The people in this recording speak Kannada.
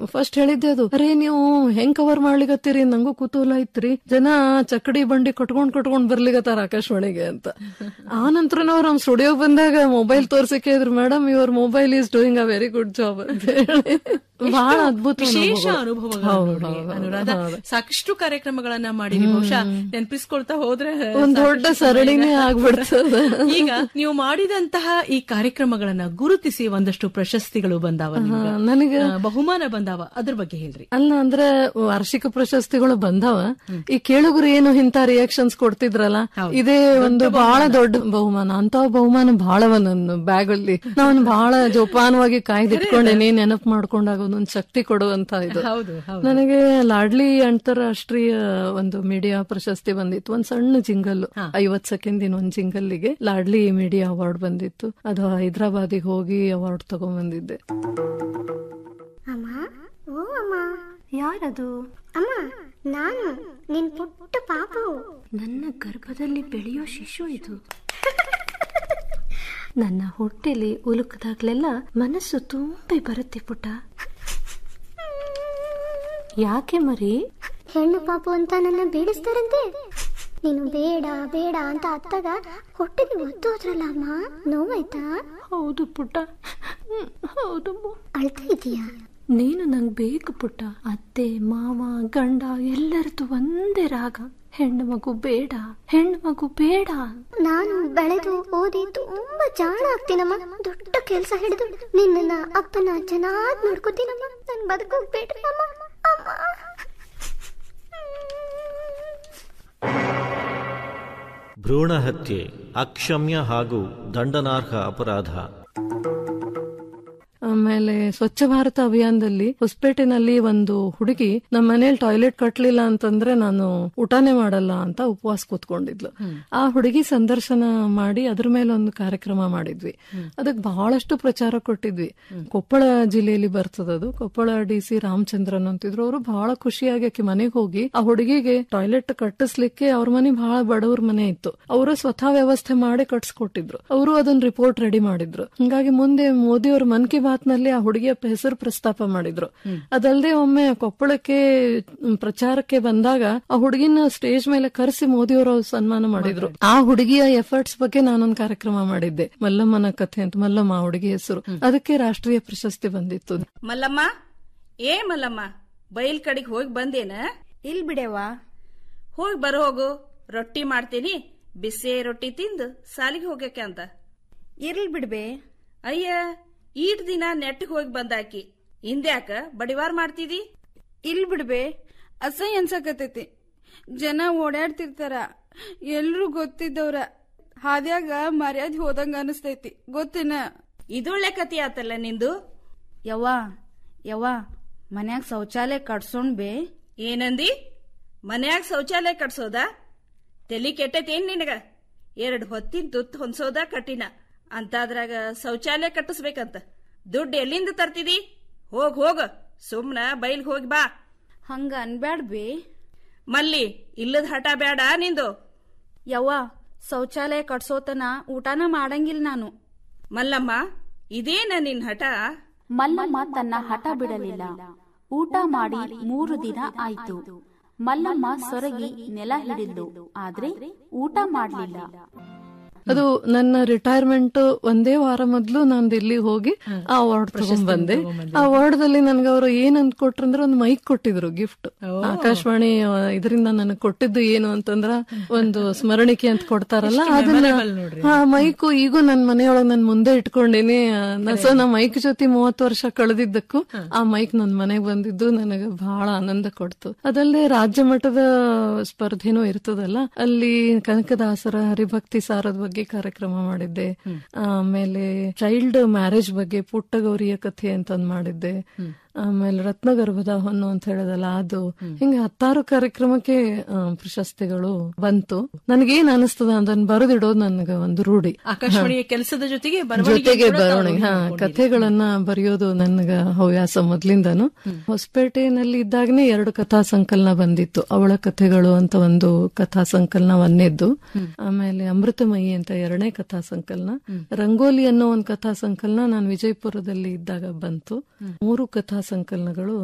ಫಸ್ಟ್ ಹೇಳಿದ್ದೆ ಅದು ಅರೇ ನೀವು ಹೆಂಗ್ ಕವರ್ ಮಾಡ್ಲಿಕತ್ತೀರಿ ನಂಗೂ ಕುತೂಹಲ ಐತ್ರಿ ಜನ ಚಕ್ಕಡಿ ಬಂಡಿ ಕಟ್ಕೊಂಡ್ ಕಟ್ಕೊಂಡ್ ಬರ್ಲಿಕತ್ತಾರ ಆಕಾಶವಾಣಿಗೆ ಅಂತ ಆ ನಂತರ ನಾವು ನಮ್ ಸ್ಟುಡಿಯೋ ಬಂದಾಗ ಮೊಬೈಲ್ ತೋರ್ಸಕ್ಕೆ ಇದ್ರು madam your mobile is doing a very good job ಅಂತ ಹೇಳಿ ಬಹಳ ಅದ್ಭುತ ವಿಶೇಷ ಅನುಭವಗಳು. ಅನುಭವಗಳು ಹೌದು, ನೋಡಿ, ಹೌದು, ಅನುರಾಧ ಹೌದು. ಸಾಕಷ್ಟು ಕಾರ್ಯಕ್ರಮಗಳನ್ನ ಮಾಡಿರಿ ಬಹುಶಃ ನೆನಪಿಸ್ಕೊಳ್ತಾ ಹೋದ್ರೆ ಒಂದ್ ದೊಡ್ಡ ಸಾಕಷ್ಟು ಸರಣಿನೇ ಸಮಯ- ಆಗ್ಬಿಡ್ತದೆ. ಈಗ ನೀವು ಮಾಡಿದಂತಹ ಈ ಕಾರ್ಯಕ್ರಮಗಳನ್ನ ಗುರುತಿಸಿ ಒಂದಷ್ಟು ಪ್ರಶಸ್ತಿಗಳು ಬಂದಾವ ನಿಮ್ಗೆ. ನನಗೆ ಆ, ಬಹುಮಾನ ಬಂದಾವ ಅದ್ರ ಬಗ್ಗೆ ಹೇಳ್ರಿ ಅಲ್ಲ ಅಂದ್ರೆ ವಾರ್ಷಿಕ ಪ್ರಶಸ್ತಿಗಳು ಬಂದಾವ ಈ ಕೇಳುಗರು ಏನು ಇಂತ ರಿಯಾಕ್ಷನ್ಸ್ ಕೊಡ್ತಿದ್ರಲ್ಲ ಇದೇ ಒಂದು ಬಹಳ ದೊಡ್ಡ ಬಹುಮಾನ ಅಂತ ಬಹುಮಾನ ಬಹಳವ ನನ್ನ ಬ್ಯಾಗ್ ಅಲ್ಲಿ ನಾನು ಬಹಳ ಜೋಪಾನವಾಗಿ ಕಾಯ್ದಿಟ್ಕೊಂಡೇನಿ ನೆನಪು ಮಾಡ್ಕೊಂಡಾಗ ಒಂದೊಂದು ಶಕ್ತಿ ಕೊಡುವಂತ ಇದು ಹೌದು ಹೌದು ನನಗೆ ಲಾಡ್ಲಿ ಅಂತಾರಾಷ್ಟ್ರೀಯ ಒಂದು ಮೀಡಿಯಾ ಪ್ರಶಸ್ತಿ ಬಂದಿತ್ತು ಒಂದ್ ಸಣ್ಣ ಜಿಂಗಲ್ ಐವತ್ ಸೆಕೆಂಡಿನ ಒಂದ್ ಜಿಂಗಲ್ಗೆ ಲಾಡ್ಲಿ ಮೀಡಿಯಾ ಅವಾರ್ಡ್ ಬಂದಿತ್ತು ಅದು ಹೈದರಾಬಾದಿಗೆ ಹೋಗಿ ಅವಾರ್ಡ್ ತಗೊಂಡ್ಬಂದಿದ್ದೆ ಅಮ್ಮ ಓ ಅಮ್ಮ ಯಾರದು ಅಮ್ಮ ನಾನು ನಿನ್ ಪುಟ್ಟ ಪಾಪು ನನ್ನ ಗರ್ಭದಲ್ಲಿ ಬೆಳೆಯೋ ಶಿಶು ಇದು ನನ್ನ ಹೊಟ್ಟೆಲಿ ಉಲುಕದಾಗ್ಲೆಲ್ಲ ಮನಸ್ಸು ತುಂಬಿ ಬರುತ್ತೆ ಪುಟ್ಟ ಯಾಕೆ ಮರಿ ಹೆಣ್ಣು ಪಾಪು ಅಂತ ನನ್ನ ಬೇಡಿಸ್ತಾರಂತೆ ನೀನು ಬೇಡ ಬೇಡ ಅಂತ ಅತ್ತಾಗ ಹೊಟ್ಟೆಗೆ ಒತ್ತು ಹೋದ್ರಲ್ಲ ಅಮ್ಮ ನೋವಾಯ್ತಾ ಹೌದು ಪುಟ್ಟ ಹ್ಮ್, ಹೌದಮ್ಮ ಅಳ್ತಾ ಇದೀಯಾ ನೀನು ನಂಗ್ ಬೇಕು ಪುಟ್ಟ ಅತ್ತೆ ಮಾವ ಗಂಡ ಎಲ್ಲರದು ಒಂದೇ ರಾಗ ಹೆಣ್ಣು ಮಗು ಬೇಡ ಹೆಣ್ಣು ಮಗು ಬೇಡ ನಾನು ಬೆಳೆದು ಓದಿ ತುಂಬಾ ಜಾಣ ಆಗ್ತೀನಮ್ಮ ದೊಡ್ಡ ಕೆಲಸ ಹಿಡಿದು ನಿನ್ನನ್ನ ಅಪ್ಪನ ಚೆನ್ನಾಗಿ ನೋಡ್ಕೋತೀನಮ್ಮ ನನ್ ಬದುಕೋಗ್ಬೇಡ್ರಿ ಅಮ್ಮ ಅಮ್ಮ ಭ್ರೂಣ ಹತ್ಯೆ ಅಕ್ಷಮ್ಯ ಹಾಗೂ ದಂಡನಾರ್ಹ ಅಪರಾಧ ಆಮೇಲೆ ಸ್ವಚ್ಛ ಭಾರತ ಅಭಿಯಾನದಲ್ಲಿ ಹೊಸಪೇಟೆನಲ್ಲಿ ಒಂದು ಹುಡುಗಿ ನಮ್ಮ ಮನೇಲಿ ಟಾಯ್ಲೆಟ್ ಕಟ್ಲಿಲ್ಲ ಅಂತಂದ್ರೆ ನಾನು ಊಟನೇ ಮಾಡಲ್ಲ ಅಂತ ಉಪವಾಸ ಕೂತ್ಕೊಂಡಿದ್ಲು ಆ ಹುಡುಗಿ ಸಂದರ್ಶನ ಮಾಡಿ ಅದ್ರ ಮೇಲೆ ಒಂದು ಕಾರ್ಯಕ್ರಮ ಮಾಡಿದ್ವಿ ಅದಕ್ಕೆ ಬಹಳಷ್ಟು ಪ್ರಚಾರ ಕೊಟ್ಟಿದ್ವಿ ಕೊಪ್ಪಳ ಜಿಲ್ಲೆಯಲ್ಲಿ ಬರ್ತದದು ಕೊಪ್ಪಳ ಡಿ ಸಿ ರಾಮಚಂದ್ರನ್ ಅಂತಿದ್ರು ಅವರು ಬಹಳ ಖುಷಿಯಾಗಿ ಆಕಿ ಮನೆಗೆ ಹೋಗಿ ಆ ಹುಡುಗಿಗೆ ಟಾಯ್ಲೆಟ್ ಕಟ್ಟಿಸ್ಲಿಕ್ಕೆ ಅವ್ರ ಮನೆ ಬಹಳ ಬಡವ್ರ ಮನೆ ಇತ್ತು ಅವರು ಸ್ವತಃ ವ್ಯವಸ್ಥೆ ಮಾಡಿ ಕಟ್ಸ್ಕೊಟ್ಟಿದ್ರು ಅವರು ಅದನ್ನ ರಿಪೋರ್ಟ್ ರೆಡಿ ಮಾಡಿದ್ರು ಹಿಂಗಾಗಿ ಮುಂದೆ ಮೋದಿ ಅವರು ಮನ್ ಕಿ ಬಾತ್ ನಲ್ಲಿ ಆ ಹುಡುಗಿಯ ಹೆಸರು ಪ್ರಸ್ತಾಪ ಮಾಡಿದ್ರು ಅದಲ್ಲದೆ ಒಮ್ಮೆ ಕೊಪ್ಪಳಕ್ಕೆ ಮ್, ಪ್ರಚಾರಕ್ಕೆ ಬಂದಾಗ ಆ ಹುಡುಗಿನ ಸ್ಟೇಜ್ ಮೇಲೆ ಕರೆಸಿ ಮೋದಿ ಅವರು ಸನ್ಮಾನ ಮಾಡಿದ್ರು ಆ ಹುಡುಗಿಯ ಎಫರ್ಟ್ಸ್ ಬಗ್ಗೆ ನಾನೊಂದು ಕಾರ್ಯಕ್ರಮ ಮಾಡಿದ್ದೆ ಮಲ್ಲಮ್ಮನ ಕಥೆ ಅಂತ ಮಲ್ಲಮ್ಮ ಆ ಹುಡುಗಿ ಹೆಸರು ಅದಕ್ಕೆ ರಾಷ್ಟ್ರೀಯ ಪ್ರಶಸ್ತಿ ಬಂದಿತ್ತು ಮಲ್ಲಮ್ಮ ಏ ಮಲ್ಲಮ್ಮ ಬೈಲ್ ಕಡೆಗೆ ಹೋಗಿ ಬಂದೇನ ಇಲ್ ಬಿಡೆವಾ ಹೋಗಿ ಬರೋ ಹೋಗು ರೊಟ್ಟಿ ಮಾಡ್ತೀನಿ ಬಿಸಿ ರೊಟ್ಟಿ ತಿಂದು ಸಾಲಿಗೆ ಹೋಗ್ಯಾಕೆ ಅಂತ ಇರ್ಲ್ ಬಿಡ್ಬೆ ಅಯ್ಯ ಈಟ್ ದಿನ ನೆಟ್ಟಿಗೆ ಹೋಗಿ ಬಂದಾಕಿ ಹಿಂದ್ಯಾಕ ಬಡಿವಾರ ಮಾಡ್ತಿದಿ ಇಲ್ ಬಿಡ್ಬೆ ಅಸಹ್ಯ ಅನ್ಸಕತೈತಿ ಜನ ಓಡಾಡ್ತಿರ್ತಾರ ಎಲ್ರೂ ಗೊತ್ತಿದ್ದವ್ರ ಹಾದ್ಯಾಗ ಮರ್ಯಾದೆ ಹೋದಂಗ ಅನಿಸ್ತೈತಿ ಗೊತ್ತೇನ ಇದೊಳ್ಳೆ ಕತಿ ಆತಲ್ಲ ನಿಂದು ಯವ್ವ ಯವ್ವ ಮನ್ಯಾಗ ಶೌಚಾಲಯ ಕಟ್ಸೋಣ್ ಬೇ ಏನಂದಿ ಮನ್ಯಾಗ ಶೌಚಾಲಯ ಕಟ್ಸೋದ ತಲಿ ಕೆಟ್ಟೈತೇನ್ ನಿನಗ ಎರಡ್ ಹೊತ್ತಿನ ತುತ್ತು ಹೊನ್ಸೋದ ಕಠಿಣ ಅಂತಾದ್ರಾಗ ಶೌಚಾಲಯ ಕಟ್ಟಿಸ್ಬೇಕಂತ ದುಡ್ಡು ಎಲ್ಲಿಂದ ತರ್ತಿದಿ ಹೋಗ್ ಹೋಗ ಸುಮ್ನ ಬೈಲ್ಗ್ ಹೋಗಿ ಬಾ ಹಂಗ ಅನ್ಬ್ಯಾಡ್ ಬೇ ಮಲ್ಲಿ ಇಲ್ಲದ ಹಠ ಬೇಡ ನಿಂದು ಯವ್ವ ಶೌಚಾಲಯ ಕಟ್ಸೋತನ ಊಟನ ಮಾಡಂಗಿಲ್ಲ ನಾನು ಮಲ್ಲಮ್ಮ ಇದೇನ ನಿನ್ ಹಠ ಮಲ್ಲಮ್ಮ ತನ್ನ ಹಠ ಬಿಡಲಿಲ್ಲ ಊಟ ಮಾಡಿ ಮೂರು ದಿನ ಆಯ್ತು ಮಲ್ಲಮ್ಮ ಸೊರಗಿ ನೆಲ ಹಿಡಿದ್ಲು ಆದ್ರೆ ಊಟ ಮಾಡ್ಲಿಲ್ಲ ಅದು ನನ್ನ ರಿಟೈರ್ಮೆಂಟ್ ಒಂದೇ ವಾರ ಮೊದ್ಲು ನಾನು ದಿಲ್ಲಿ ಹೋಗಿ ಆ ಅವಾರ್ಡ್ ತಗೊಂಡ್ ಬಂದೆ ಆ ಅವಾರ್ಡ್ ದಲ್ಲಿ ನನ್ಗೆ ಅವರು ಏನ್ ಅಂದ್ಕೊಟ್ರು ಅಂದ್ರೆ ಒಂದು ಮೈಕ್ ಕೊಟ್ಟಿದ್ರು ಗಿಫ್ಟ್ ಆಕಾಶವಾಣಿ ಇದರಿಂದ ನನಗೆ ಕೊಟ್ಟಿದ್ದು ಏನು ಅಂತಂದ್ರ ಒಂದು ಸ್ಮರಣಿಕೆ ಅಂತ ಕೊಡ್ತಾರಲ್ಲ ಅದನ್ನ ಹಾ ಮೈಕು ಈಗೂ ನನ್ ಮನೆಯೊಳಗ್ ನನ್ ಮುಂದೆ ಇಟ್ಕೊಂಡಿನಿ ಸೊ ನಾ ಮೈಕ್ ಜೊತೆ ಮೂವತ್ತು ವರ್ಷ ಕಳೆದಿದ್ದಕ್ಕೂ ಆ ಮೈಕ್ ನನ್ ಮನೆಗ್ ಬಂದಿದ್ದು ನನಗೆ ಬಹಳ ಆನಂದ ಕೊಡ್ತು ಅದಲ್ಲದೆ ರಾಜ್ಯ ಮಟ್ಟದ ಸ್ಪರ್ಧೆನೂ ಇರ್ತದಲ್ಲ ಅಲ್ಲಿ ಕನಕದಾಸರ ಹರಿಭಕ್ತಿ ಸಾರದ ಬಗ್ಗೆ ಕಾರ್ಯಕ್ರಮ ಮಾಡಿದ್ದೆ ಆಮೇಲೆ ಚೈಲ್ಡ್ ಮ್ಯಾರೇಜ್ ಬಗ್ಗೆ ಪುಟ್ಟ ಗೌರಿಯ ಕಥೆ ಅಂತ ಒಂದ್ ಮಾಡಿದ್ದೆ ಆಮೇಲೆ ರತ್ನಗರ್ಭದ ಹೊನ್ನು ಅಂತ ಹೇಳದಲ್ಲ ಅದು ಹಿಂಗೆ ಹತ್ತಾರು ಕಾರ್ಯಕ್ರಮಕ್ಕೆ ಆ, ಪ್ರಶಸ್ತಿಗಳು ಬಂತು ನನಗೇನ್ ಅನಿಸ್ತದ ಅದನ್ನ ಬರೆದಿಡೋದು ನನ್ಗ ಒಂದು ರೂಢಿ ಆಕಾಶವಾಣಿಯ ಕೆಲಸದ ಜೊತೆಗೆ ಬರವಣಿಗೆ ಜೊತೆಗೆ ಕೂಡ ತಾವು ಬರವಣಿಗೆ ಹಾ ಕಥೆಗಳನ್ನ ಬರೆಯೋದು ನನ್ಗ ಹವ್ಯಾಸ ಮೊದ್ಲಿಂದಾನು ಹೊಸಪೇಟೆನಲ್ಲಿ ಇದ್ದಾಗನೇ ಎರಡು ಕಥಾ ಸಂಕಲನ ಬಂದಿತ್ತು ಅವಳ ಕಥೆಗಳು ಅಂತ ಒಂದು ಕಥಾ ಸಂಕಲನ ಒಂದೇದ್ದು ಆಮೇಲೆ ಅಮೃತಮಯಿ ಅಂತ ಎರಡನೇ ಕಥಾ ಸಂಕಲನ ರಂಗೋಲಿ ಅನ್ನೋ ಒಂದು ಕಥಾ ಸಂಕಲನ ನಾನು ವಿಜಯಪುರದಲ್ಲಿ ಇದ್ದಾಗ ಬಂತು ಮೂರು ಕಥಾ ಸಂಕಲನಗಳು